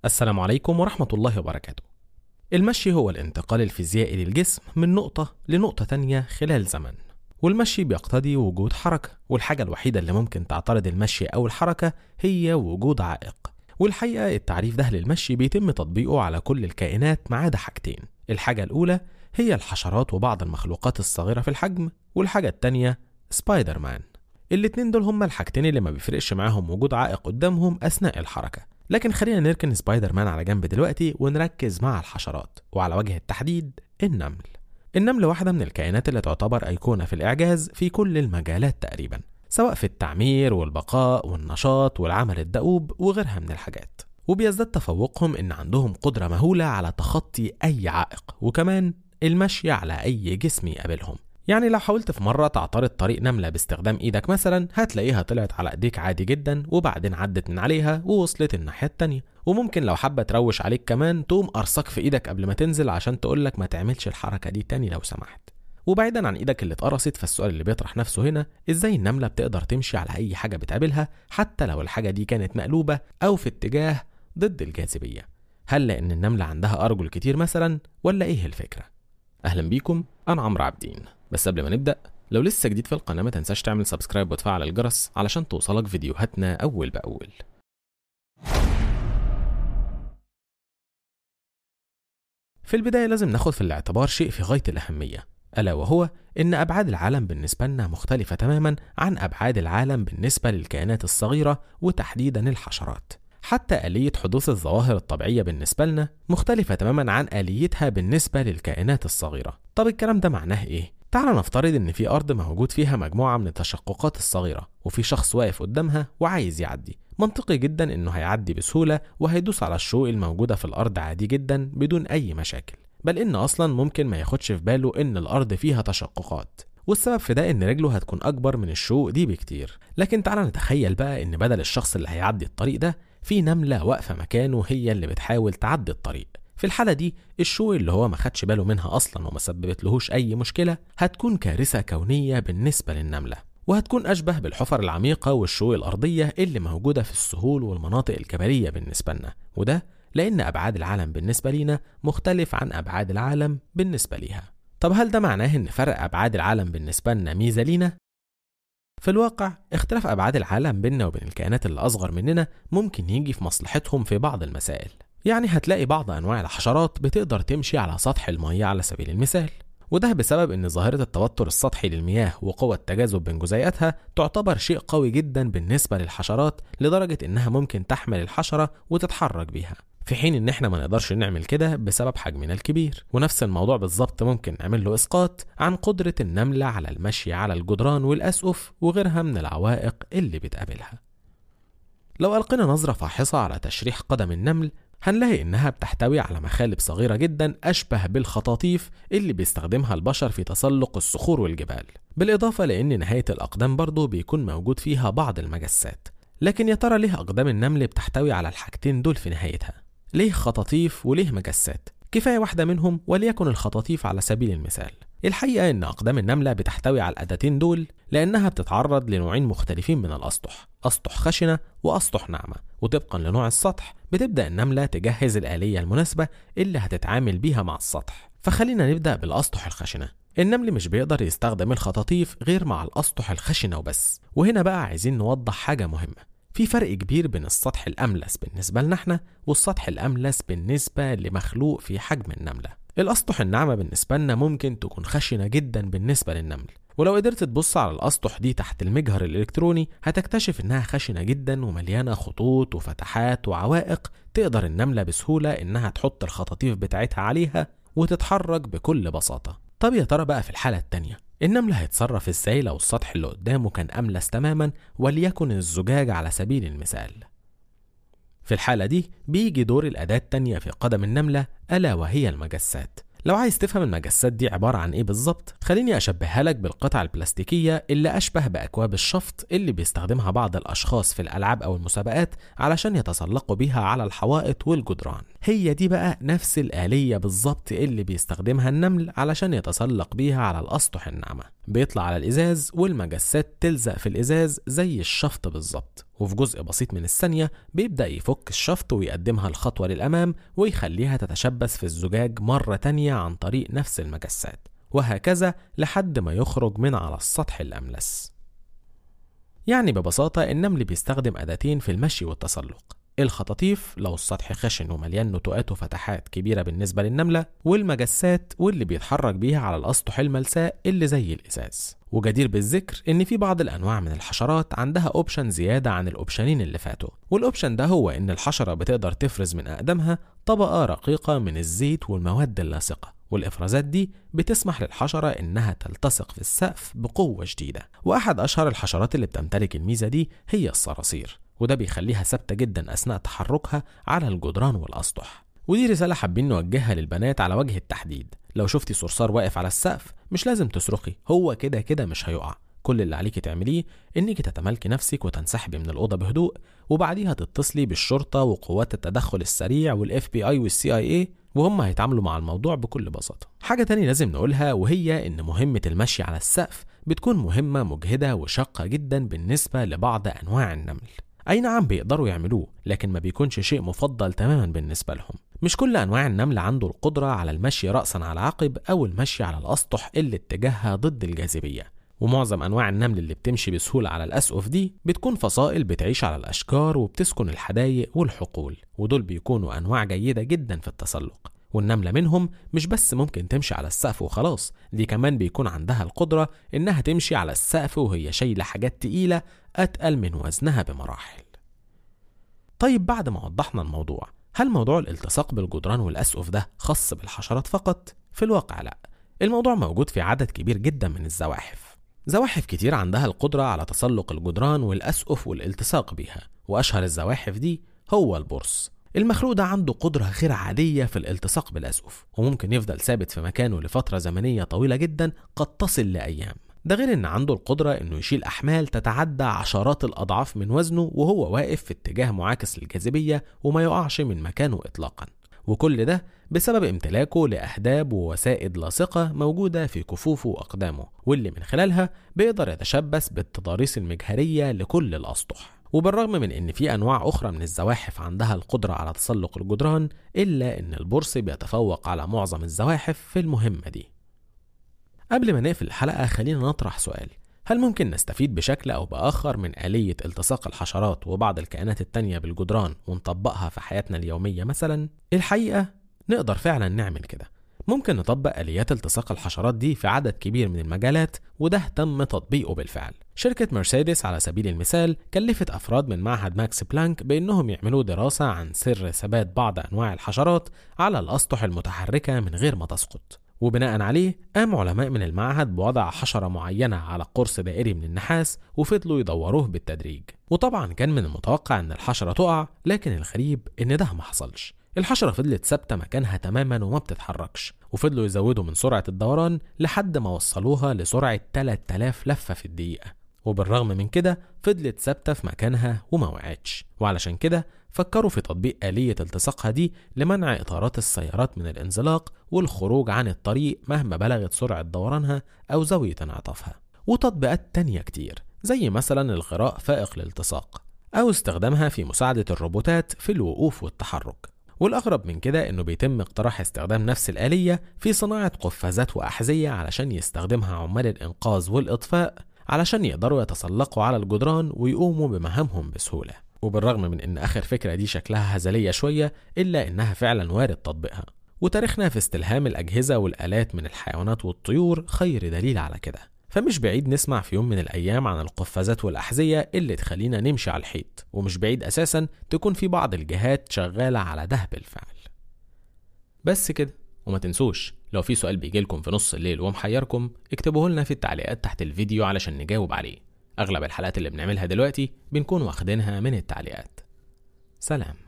السلام عليكم ورحمة الله وبركاته. المشي هو الانتقال الفيزيائي للجسم من نقطة لنقطة تانية خلال زمن. والمشي بيقتضي وجود حركة، والحاجة الوحيدة اللي ممكن تعترض المشي أو الحركة هي وجود عائق. والحقيقة التعريف ده للمشي بيتم تطبيقه على كل الكائنات ما عدا حاجتين. الحاجة الأولى هي الحشرات وبعض المخلوقات الصغيرة في الحجم، والحاجة التانية سبايدر مان. الاتنين دول هما الحاجتين اللي ما بيفرقش معاهم وجود عائق قدامهم أثناء الحركة. لكن خلينا نركن سبايدر مان على جنب دلوقتي ونركز مع الحشرات وعلى وجه التحديد النمل النمل واحدة من الكائنات اللي تعتبر أيقونة في الإعجاز في كل المجالات تقريبا سواء في التعمير والبقاء والنشاط والعمل الدؤوب وغيرها من الحاجات وبيزداد تفوقهم إن عندهم قدرة مهولة على تخطي أي عائق وكمان المشي على أي جسم يقابلهم يعني لو حاولت في مرة تعترض طريق نملة باستخدام ايدك مثلا هتلاقيها طلعت على ايديك عادي جدا وبعدين عدت من عليها ووصلت الناحية التانية وممكن لو حابة تروش عليك كمان تقوم قرصك في ايدك قبل ما تنزل عشان تقولك ما تعملش الحركة دي تاني لو سمحت وبعيدا عن ايدك اللي اتقرصت فالسؤال اللي بيطرح نفسه هنا ازاي النملة بتقدر تمشي على اي حاجة بتقابلها حتى لو الحاجة دي كانت مقلوبة او في اتجاه ضد الجاذبية هل لان النملة عندها ارجل كتير مثلا ولا ايه الفكرة اهلا بيكم انا عمرو عابدين بس قبل ما نبدأ لو لسه جديد في القناة ما تنساش تعمل سبسكرايب وتفعل الجرس علشان توصلك فيديوهاتنا أول بأول في البداية لازم ناخد في الاعتبار شيء في غاية الأهمية ألا وهو إن أبعاد العالم بالنسبة لنا مختلفة تماما عن أبعاد العالم بالنسبة للكائنات الصغيرة وتحديدا الحشرات حتى آلية حدوث الظواهر الطبيعية بالنسبة لنا مختلفة تماما عن آليتها بالنسبة للكائنات الصغيرة طب الكلام ده معناه إيه؟ تعال نفترض إن في أرض موجود فيها مجموعة من التشققات الصغيرة وفي شخص واقف قدامها وعايز يعدي منطقي جدا إنه هيعدي بسهولة وهيدوس على الشقوق الموجودة في الأرض عادي جدا بدون أي مشاكل بل إن أصلا ممكن ما ياخدش في باله إن الأرض فيها تشققات والسبب في ده إن رجله هتكون أكبر من الشقوق دي بكتير لكن تعال نتخيل بقى إن بدل الشخص اللي هيعدي الطريق ده في نملة واقفة مكانه هي اللي بتحاول تعدي الطريق في الحالة دي الشو اللي هو ما خدش باله منها أصلا وما سببت لهوش أي مشكلة هتكون كارثة كونية بالنسبة للنملة وهتكون أشبه بالحفر العميقة والشقوق الأرضية اللي موجودة في السهول والمناطق الجبلية بالنسبة لنا وده لأن أبعاد العالم بالنسبة لينا مختلف عن أبعاد العالم بالنسبة ليها طب هل ده معناه إن فرق أبعاد العالم بالنسبة لنا ميزة لينا؟ في الواقع اختلاف أبعاد العالم بيننا وبين الكائنات اللي أصغر مننا ممكن يجي في مصلحتهم في بعض المسائل يعني هتلاقي بعض أنواع الحشرات بتقدر تمشي على سطح المية على سبيل المثال وده بسبب ان ظاهرة التوتر السطحي للمياه وقوة التجاذب بين جزيئاتها تعتبر شيء قوي جدا بالنسبة للحشرات لدرجة انها ممكن تحمل الحشرة وتتحرك بيها في حين ان احنا ما نقدرش نعمل كده بسبب حجمنا الكبير ونفس الموضوع بالظبط ممكن نعمل له اسقاط عن قدرة النملة على المشي على الجدران والاسقف وغيرها من العوائق اللي بتقابلها لو ألقينا نظرة فاحصة على تشريح قدم النمل هنلاقي إنها بتحتوي على مخالب صغيرة جدا أشبه بالخطاطيف اللي بيستخدمها البشر في تسلق الصخور والجبال بالإضافة لأن نهاية الأقدام برضه بيكون موجود فيها بعض المجسات لكن يا ترى ليه أقدام النمل بتحتوي على الحاجتين دول في نهايتها؟ ليه خطاطيف وليه مجسات؟ كفاية واحدة منهم وليكن الخطاطيف على سبيل المثال الحقيقة إن أقدام النملة بتحتوي على الأداتين دول لأنها بتتعرض لنوعين مختلفين من الأسطح أسطح خشنة وأسطح ناعمة وطبقا لنوع السطح بتبدأ النملة تجهز الآلية المناسبة اللي هتتعامل بيها مع السطح فخلينا نبدأ بالأسطح الخشنة النمل مش بيقدر يستخدم الخطاطيف غير مع الأسطح الخشنة وبس وهنا بقى عايزين نوضح حاجة مهمة في فرق كبير بين السطح الأملس بالنسبة لنا احنا والسطح الأملس بالنسبة لمخلوق في حجم النملة الأسطح الناعمة بالنسبة لنا ممكن تكون خشنة جدا بالنسبة للنمل ولو قدرت تبص على الأسطح دي تحت المجهر الإلكتروني هتكتشف إنها خشنة جدا ومليانة خطوط وفتحات وعوائق تقدر النملة بسهولة إنها تحط الخطاطيف بتاعتها عليها وتتحرك بكل بساطة طب يا ترى بقى في الحالة التانية النمل هيتصرف ازاي لو السطح اللي قدامه كان أملس تماما وليكن الزجاج على سبيل المثال في الحالة دي بيجي دور الأداة التانية في قدم النملة ألا وهي المجسات لو عايز تفهم المجسات دي عبارة عن ايه بالظبط خليني اشبهها لك بالقطع البلاستيكية اللي اشبه باكواب الشفط اللي بيستخدمها بعض الاشخاص في الالعاب او المسابقات علشان يتسلقوا بيها على الحوائط والجدران هي دي بقى نفس الآلية بالظبط اللي بيستخدمها النمل علشان يتسلق بيها على الأسطح الناعمة بيطلع على الإزاز والمجسات تلزق في الإزاز زي الشفط بالظبط وفي جزء بسيط من الثانية بيبدأ يفك الشفط ويقدمها الخطوة للأمام ويخليها تتشبث في الزجاج مرة تانية عن طريق نفس المجسات وهكذا لحد ما يخرج من على السطح الأملس يعني ببساطة النمل بيستخدم أداتين في المشي والتسلق الخطاطيف لو السطح خشن ومليان نتوءات وفتحات كبيرة بالنسبة للنملة والمجسات واللي بيتحرك بيها على الأسطح الملساء اللي زي الإزاز وجدير بالذكر إن في بعض الأنواع من الحشرات عندها أوبشن زيادة عن الأوبشنين اللي فاتوا والأوبشن ده هو إن الحشرة بتقدر تفرز من أقدامها طبقة رقيقة من الزيت والمواد اللاصقة والإفرازات دي بتسمح للحشرة إنها تلتصق في السقف بقوة شديدة وأحد أشهر الحشرات اللي بتمتلك الميزة دي هي الصراصير وده بيخليها ثابتة جدا أثناء تحركها على الجدران والأسطح ودي رسالة حابين نوجهها للبنات على وجه التحديد لو شفتي صرصار واقف على السقف مش لازم تصرخي هو كده كده مش هيقع كل اللي عليكي تعمليه انك تتمالكي نفسك وتنسحبي من الاوضه بهدوء وبعديها تتصلي بالشرطه وقوات التدخل السريع والاف بي اي والسي اي اي وهم هيتعاملوا مع الموضوع بكل بساطه حاجه تانية لازم نقولها وهي ان مهمه المشي على السقف بتكون مهمه مجهده وشاقه جدا بالنسبه لبعض انواع النمل أي نعم بيقدروا يعملوه لكن ما بيكونش شيء مفضل تماما بالنسبة لهم مش كل أنواع النمل عنده القدرة على المشي رأسا على عقب أو المشي على الأسطح اللي اتجاهها ضد الجاذبية ومعظم أنواع النمل اللي بتمشي بسهولة على الأسقف دي بتكون فصائل بتعيش على الأشجار وبتسكن الحدايق والحقول ودول بيكونوا أنواع جيدة جدا في التسلق والنملة منهم مش بس ممكن تمشي على السقف وخلاص دي كمان بيكون عندها القدرة إنها تمشي على السقف وهي شايلة حاجات تقيلة أتقل من وزنها بمراحل طيب بعد ما وضحنا الموضوع هل موضوع الالتصاق بالجدران والأسقف ده خاص بالحشرات فقط؟ في الواقع لا الموضوع موجود في عدد كبير جدا من الزواحف زواحف كتير عندها القدرة على تسلق الجدران والأسقف والالتصاق بيها وأشهر الزواحف دي هو البرص المخلوق ده عنده قدرة غير عادية في الالتصاق بالأسقف وممكن يفضل ثابت في مكانه لفترة زمنية طويلة جدا قد تصل لأيام ده غير ان عنده القدرة انه يشيل احمال تتعدى عشرات الاضعاف من وزنه وهو واقف في اتجاه معاكس للجاذبية وما يقعش من مكانه اطلاقا وكل ده بسبب امتلاكه لأهداب ووسائد لاصقة موجودة في كفوفه وأقدامه واللي من خلالها بيقدر يتشبث بالتضاريس المجهرية لكل الأسطح وبالرغم من ان في انواع اخرى من الزواحف عندها القدره على تسلق الجدران الا ان البرص بيتفوق على معظم الزواحف في المهمه دي قبل ما نقفل الحلقه خلينا نطرح سؤال هل ممكن نستفيد بشكل أو بآخر من آلية التصاق الحشرات وبعض الكائنات التانية بالجدران ونطبقها في حياتنا اليومية مثلا؟ الحقيقة نقدر فعلا نعمل كده ممكن نطبق آليات التصاق الحشرات دي في عدد كبير من المجالات وده تم تطبيقه بالفعل شركة مرسيدس على سبيل المثال كلفت أفراد من معهد ماكس بلانك بأنهم يعملوا دراسة عن سر ثبات بعض أنواع الحشرات على الأسطح المتحركة من غير ما تسقط وبناء عليه قام علماء من المعهد بوضع حشرة معينة على قرص دائري من النحاس وفضلوا يدوروه بالتدريج وطبعا كان من المتوقع ان الحشرة تقع لكن الغريب ان ده ما حصلش الحشرة فضلت ثابتة مكانها تماما وما بتتحركش وفضلوا يزودوا من سرعة الدوران لحد ما وصلوها لسرعة 3000 لفة في الدقيقة وبالرغم من كده فضلت ثابتة في مكانها وما وقعتش وعلشان كده فكروا في تطبيق آلية التصاقها دي لمنع إطارات السيارات من الانزلاق والخروج عن الطريق مهما بلغت سرعة دورانها أو زاوية انعطافها وتطبيقات تانية كتير زي مثلا الغراء فائق الالتصاق أو استخدامها في مساعدة الروبوتات في الوقوف والتحرك والأغرب من كده إنه بيتم اقتراح استخدام نفس الآلية في صناعة قفازات وأحذية علشان يستخدمها عمال الإنقاذ والإطفاء علشان يقدروا يتسلقوا على الجدران ويقوموا بمهامهم بسهولة وبالرغم من إن آخر فكرة دي شكلها هزلية شوية إلا إنها فعلا وارد تطبيقها وتاريخنا في استلهام الأجهزة والآلات من الحيوانات والطيور خير دليل على كده فمش بعيد نسمع في يوم من الأيام عن القفازات والأحذية اللي تخلينا نمشي على الحيط ومش بعيد أساسا تكون في بعض الجهات شغالة على ده بالفعل بس كده وما تنسوش لو في سؤال بيجيلكم في نص الليل ومحيركم اكتبوه لنا في التعليقات تحت الفيديو علشان نجاوب عليه أغلب الحلقات اللي بنعملها دلوقتي بنكون واخدينها من التعليقات سلام